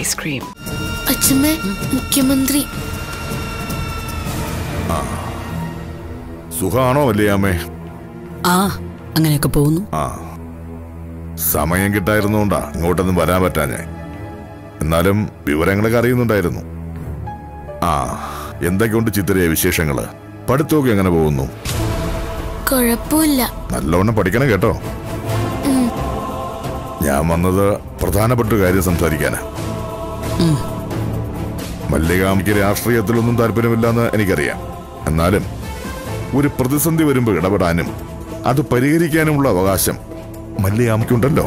ice cream. അച്ഛമ്മ മുഖ്യമന്ത്രി സുഖാണോ വല്യമ്മേ ആ അങ്ങനെയൊക്കെ പോകുന്നു ആ സമയം കിട്ടായിരുന്നോണ്ടാ ഇങ്ങോട്ടൊന്നും വരാൻ പറ്റാഞ്ഞേ എന്നാലും വിവരങ്ങളൊക്കെ അറിയുന്നുണ്ടായിരുന്നു ആ എന്തൊക്കെയുണ്ട് ചിത്രയെ വിശേഷങ്ങള് പഠിത്തമൊക്കെ എങ്ങനെ പോകുന്നു കുഴപ്പമില്ല നല്ലവണ്ണം പഠിക്കണം കേട്ടോ ഞാൻ വന്നത് പ്രധാനപ്പെട്ട ഒരു കാര്യം സംസാരിക്കാനാ മല്ലികാമിക്ക് രാഷ്ട്രീയത്തിലൊന്നും താല്പര്യമില്ലെന്ന് എനിക്കറിയാം എന്നാലും ഒരു പ്രതിസന്ധി വരുമ്പോൾ ഇടപെടാനും അത് പരിഹരിക്കാനുമുള്ള അവകാശം മല്ലികാമയ്ക്കുണ്ടല്ലോ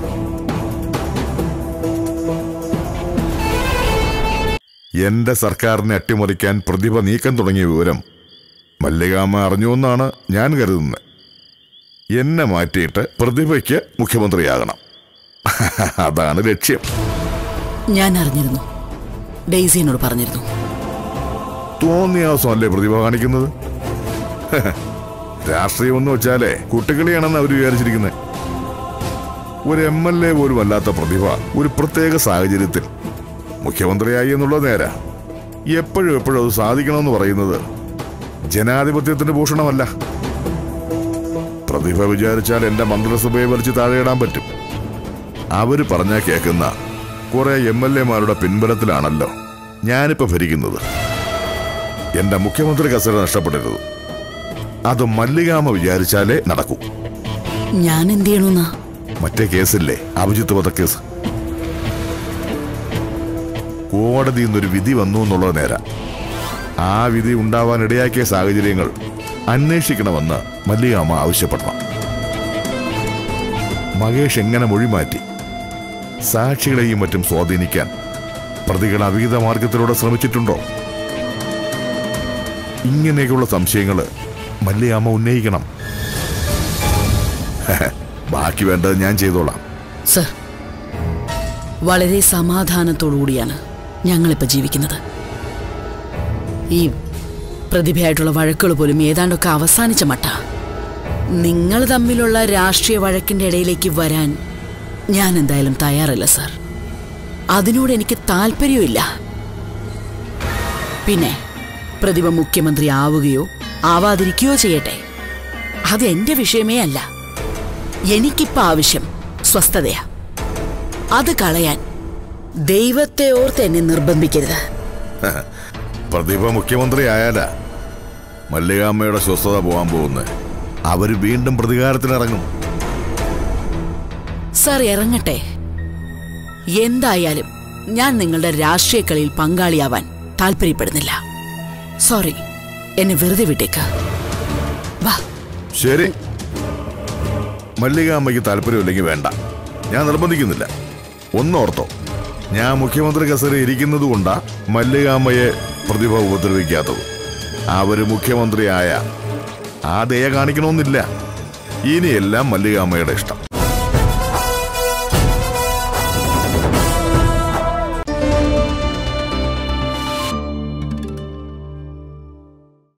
എന്റെ സർക്കാരിനെ അട്ടിമറിക്കാൻ പ്രതിഭ നീക്കം തുടങ്ങിയ വിവരം മല്ലികാമ്മ അറിഞ്ഞുവെന്നാണ് ഞാൻ കരുതുന്നത് എന്നെ മാറ്റിയിട്ട് പ്രതിഭയ്ക്ക് മുഖ്യമന്ത്രിയാകണം അതാണ് ലക്ഷ്യം ഞാൻ അറിഞ്ഞിരുന്നു ഡെയ്സി എന്നോട് പറഞ്ഞിരുന്നു തോന്നിയാസമല്ലേ പ്രതിഭ കാണിക്കുന്നത് രാഷ്ട്രീയം എന്ന് വെച്ചാലേ കുട്ടികളിയാണെന്ന് അവർ വിചാരിച്ചിരിക്കുന്നത് ഒരു എം എൽ എ പോലും അല്ലാത്ത പ്രതിഭ ഒരു പ്രത്യേക സാഹചര്യത്തിൽ മുഖ്യമന്ത്രിയായി എന്നുള്ളത് നേരാ എപ്പോഴും എപ്പോഴും അത് സാധിക്കണമെന്ന് പറയുന്നത് ജനാധിപത്യത്തിന്റെ ഭൂഷണമല്ല പ്രതിഭ വിചാരിച്ചാൽ എന്റെ മന്ത്രിസഭയെ വലിച്ച് താഴെയിടാൻ പറ്റും അവര് പറഞ്ഞാ കേൾക്കുന്ന കുറെ എം എൽ എമാരുടെ പിൻബലത്തിലാണല്ലോ ഞാനിപ്പോ ഭരിക്കുന്നത് എന്റെ മുഖ്യമന്ത്രി കസേര നഷ്ടപ്പെടരുത് അത് മല്ലികാമ വിചാരിച്ചാലേ നടക്കൂ ഞാൻ എന്ത് ചെയ്യണമെന്നാ മറ്റേ കേസില്ലേ അഭിജിത്ത് വധക്കേസ് കോടതിയിൽ നിന്നൊരു വിധി വന്നു എന്നുള്ളത് നേരാ ആ വിധി ഉണ്ടാവാൻ ഇടയാക്കിയ സാഹചര്യങ്ങൾ അന്വേഷിക്കണമെന്ന് മല്ലികാമ ആവശ്യപ്പെടണം മഹേഷ് എങ്ങനെ മൊഴി മാറ്റി സാക്ഷികളെയും മറ്റും സ്വാധീനിക്കാൻ പ്രതികൾ അവിഹിത മാർഗത്തിലൂടെ ശ്രമിച്ചിട്ടുണ്ടോ ഇങ്ങനെയൊക്കെയുള്ള സംശയങ്ങള് മല്ലികാമ ഉന്നയിക്കണം ബാക്കി വേണ്ടത് ഞാൻ ചെയ്തോളാം സർ വളരെ സമാധാനത്തോടുകൂടിയാണ് ഞങ്ങളിപ്പോൾ ജീവിക്കുന്നത് ഈ പ്രതിഭയായിട്ടുള്ള വഴക്കുകൾ പോലും ഏതാണ്ടൊക്കെ അവസാനിച്ച മട്ട നിങ്ങൾ തമ്മിലുള്ള രാഷ്ട്രീയ വഴക്കിന്റെ ഇടയിലേക്ക് വരാൻ ഞാൻ എന്തായാലും തയ്യാറല്ല സർ അതിനോട് എനിക്ക് താല്പര്യമില്ല പിന്നെ പ്രതിഭ മുഖ്യമന്ത്രി ആവുകയോ ആവാതിരിക്കുകയോ ചെയ്യട്ടെ അത് എന്റെ വിഷയമേ അല്ല എനിക്കിപ്പോ ആവശ്യം സ്വസ്ഥതയാ അത് കളയാൻ ദൈവത്തെ ഓർത്ത് എന്നെ നിർബന്ധിക്കരുത് പ്രതിഭ മുഖ്യമന്ത്രി ആയാലാ മല്ലികാമ്മയുടെ സ്വസ്ഥത പോകാൻ പോകുന്നത് അവര് വീണ്ടും പ്രതികാരത്തിനിറങ്ങും സർ ഇറങ്ങട്ടെ എന്തായാലും ഞാൻ നിങ്ങളുടെ രാഷ്ട്രീയ കളിയിൽ പങ്കാളിയാവാൻ താല്പര്യപ്പെടുന്നില്ല സോറി എന്നെ വെറുതെ വിട്ടേക്ക് വാ ശരി മല്ലികാമ്മയ്ക്ക് താല്പര്യമില്ലെങ്കിൽ വേണ്ട ഞാൻ നിർബന്ധിക്കുന്നില്ല ഒന്നോർത്തോ ഞാൻ മുഖ്യമന്ത്രി കസേര ഇരിക്കുന്നത് കൊണ്ടാ മല്ലികാമ്മയെ പ്രതിഭ ഉപദ്രവിക്കാത്തത് അവര് മുഖ്യമന്ത്രിയായ ആ ദയ കാണിക്കണമെന്നില്ല ഇനിയെല്ലാം മല്ലികാമ്മയുടെ ഇഷ്ടം